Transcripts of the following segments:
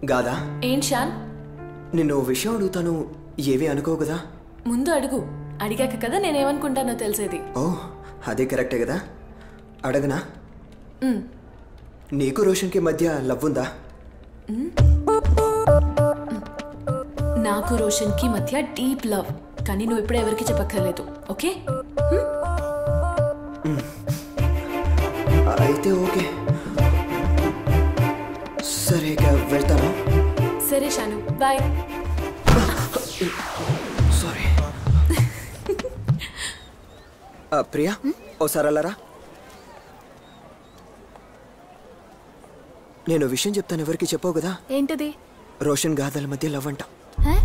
గాదా ఏంటి షాన్ నిన్ను ఓ విషయం అడుగుతాను ఏవి అనుకో కదా ముందు అడుగు అడిగాక కదా నేనేమనుకుంటానో తెలిసేది ఓ అదే కరెక్టే కదా అడగనా మ్. నీకు రోషన్కి మధ్య లవ్ ఉందా నాకు రోషన్కి మధ్య డీప్ లవ్ కానీ నువ్వు ఇప్పుడు ఎవరికి చెప్పక్కర్లేదు ఓకే అయితే ఓకే సరే ఇక వెళ్తాను సరే షాను బాయ్ సారీ ప్రియా ఓసారి అల్లరా నేను విషయం చెప్తాను ఎవరికి చెప్పావు కదా ఏంటిది రోషన్ గాథల మధ్య లవ్ అంట హే?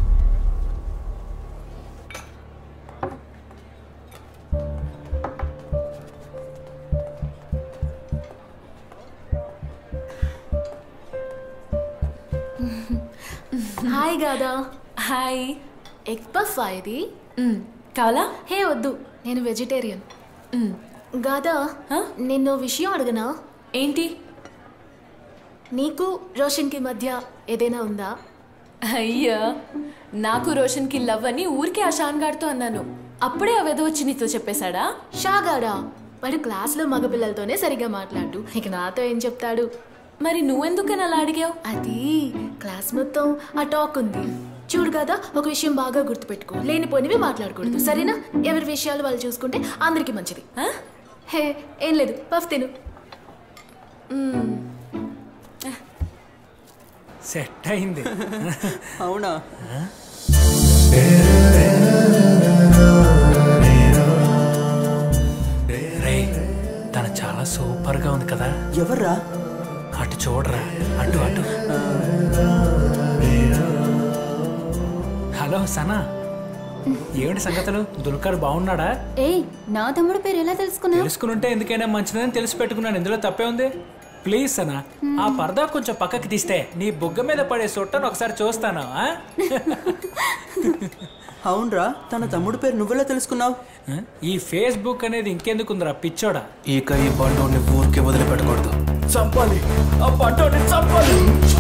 హాయ్ గాదా హాయ్ ఎగ్ పఫ్ ఇది మ్, కావాలా హే వద్దు నేను వెజిటేరియన్ మ్, గాదా హ? నిన్ను విషయం అడగనా ఏంటి నీకు రోషన్కి మధ్య ఏదైనా ఉందా అయ్యా నాకు రోషన్కి లవ్ అని ఊరికే ఆ షాన్ గారితో అన్నాను అప్పుడే ఆ వెధ వచ్చి నీతో చెప్పేశాడా షాగాడా వాడు క్లాస్లో మగపిల్లలతోనే సరిగా మాట్లాడు ఇక నాతో ఏం చెప్తాడు మరి నువ్వెందుకని అలా అడిగావు అది క్లాస్ మొత్తం ఆ టాక్ ఉంది చూడు కదా ఒక విషయం బాగా గుర్తుపెట్టుకో లేనిపోనివి మాట్లాడకూడదు సరేనా ఎవరి విషయాలు వాళ్ళు చూసుకుంటే అందరికీ మంచిది ఆ? హే ఏం లేదు పఫ్ తిను సెట్ అయింది అవునా రే తన చాలా సూపర్ గా ఉంది కదా ఎవర్రా అటు చూడరా అటు అటు హలో సనా ఏమిటి సంగతులు దుల్కర్ బాగున్నాడా ఏయ్ నా తమ్ముడు పేరు ఎలా తెలుసుకున్నావు తెలుసుకునుంటే ఎందుకైనా మంచిదని తెలిసి పెట్టుకున్నాను ఇందులో తప్పే ఉంది ప్లీజ్ సనా ఆ పరదా కొంచెం పక్కకి తీస్తే నీ బుగ్గ మీద పడే సొట్టను ఒకసారి చూస్తాను ఆ? అవునరా తన తమ్ముడు పేరు నువ్వెలా తెలుసుకున్నావు ఈ ఫేస్బుక్ అనేది ఇంకెందుకుందిరా పిచ్చోడా ఇక ఈ బండోని ఊరికే వదిలిపెట్టకూడదు చంపాలి ఆ బండోని చంపాలి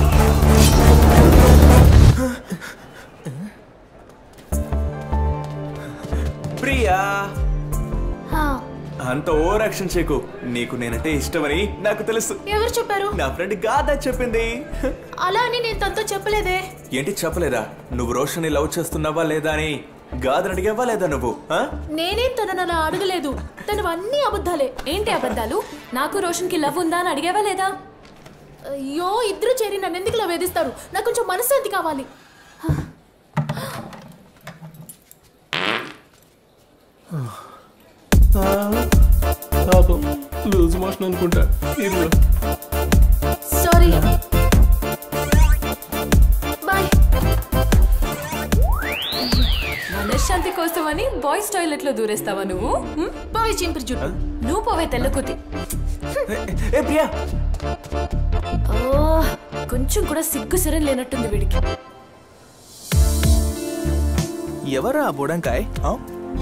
ప్రియా హా, అంత ఓవర్ యాక్షన్ చేయకు నీకు నేనంటే ఇష్టమని నాకు తెలుసు ఎవరు చెప్పారు నా ఫ్రెండ్ గాదా చెప్పింది అలా అని నేను తనతో చెప్పలేదే ఏంటి చెప్పలేదా నువ్వు రోషన్ని లవ్ చేస్తున్నావా లేదా అని గాదని అడిగావా లేదా నువ్వు ఆ? నేనేం తనని అలా అడగలేదు తను అన్ని అబద్ధాలే ఏంటి అబద్ధాలు నాకు రోషన్కి లవ్ ఉందా అని అడిగావా లేదా అయ్యో ఇద్దరు చేరి నన్ను ఎందుకు ఇలా వేధిస్తారు నాకు కొంచెం మనశ్శాంతి కావాలి పాపం లూజ్ మోషన్ అనుకుంటా ఇదిగో. సారీ బాయ్ మనశ్శాంతి కోసమని బాయ్స్ టాయిలెట్ లో దూరేస్తావా నువ్వు హ్మ్? బాయ్ చింపిరి జుట్టు నువ్వు పోవే తెల్లకుతి ఏ ప్రియా ఓ కొంచెం కూడా సిగ్గు సిరం లేనట్టుంది వీడికి ఎవరా బుడంకాయ్ ఆ?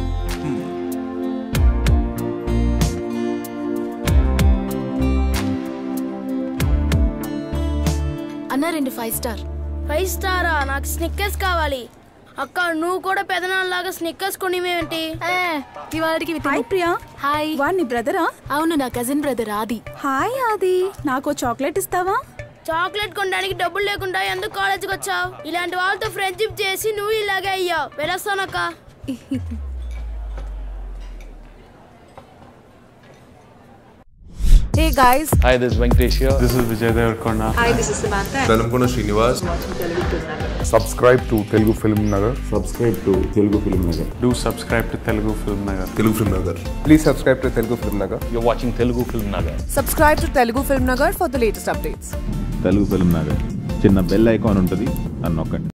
అన్న రెండు ఫైవ్ స్టార్ ఫైవ్ స్టారా నాకు స్నిక్కర్స్ కావాలి అక్క నువ్వు కూడా పెదనాన్నలాగా స్నిక్కర్స్ కొనివేంటి ఇవాళకి హాయ్ ప్రియా హాయ్ వాడిని బ్రదరా అవును నా కజిన్ బ్రదర్ ఆది హాయ్ ఆది నాకు చాక్లెట్ ఇస్తావా చాక్లెట్ కొనడానికి డబ్బులు లేకుండా ఎందుకు కాలేజీకి వచ్చావు ఇలాంటి వాళ్ళతో ఫ్రెండ్షిప్ చేసి నువ్వు ఇలాగే అయ్యావు వెళ్ళొస్తానక్క Hey guys, Hi, this is Venkatesh here. This is Vijay Devarkonda. hi, this is Samantha. Dalamkona Srinivas. subscribe to Telugu Film Nagar. subscribe to Telugu Film Nagar. Do subscribe to Telugu Film Nagar. Telugu Film Nagar. Please subscribe to Telugu Film Nagar. You're watching Telugu Film Nagar. Subscribe to Telugu Film Nagar for the latest updates. Telugu film Nagar చిన్న bell icon ఉంటుంది అని నొక్కండి